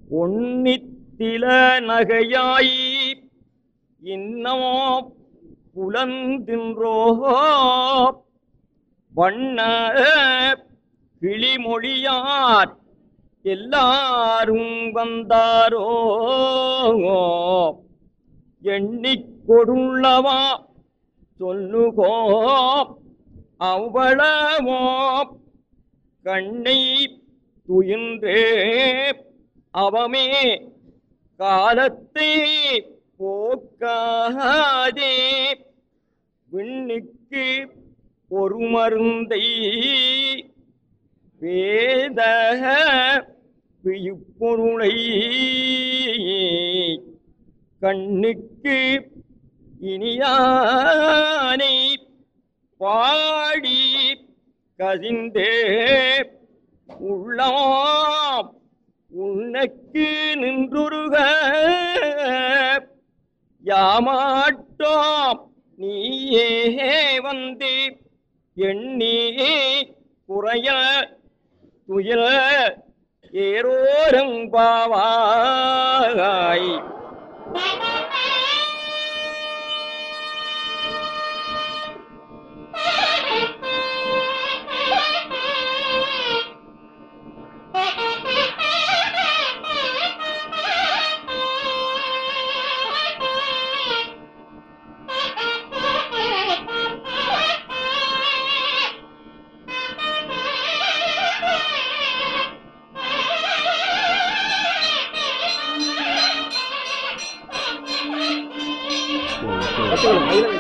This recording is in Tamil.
ஒன்னித்தில நகையாய் இன்னமோ புலந்தின்றோ வண்ண கிளிமொழியார் எல்லாரும் வந்தாரோ எண்ணிக் கொடுள்ளவா சொல்லுகோ அவ்வளவோ கண்ணை துயின்றே அவமே காலத்தை போக்காதே விண்ணுக்கு ஒரு மருந்தை வேத வியுப்பொருளை கண்ணுக்கு இனியானை பாடி கசிந்தே உள்ளாம் உனக்கு நின்றுருக யாமாட்டோம் நீயே வந்து எண்ணி குறைய துயர ஏரோரும் பாவாய் கட்டுங்கள், மயிலை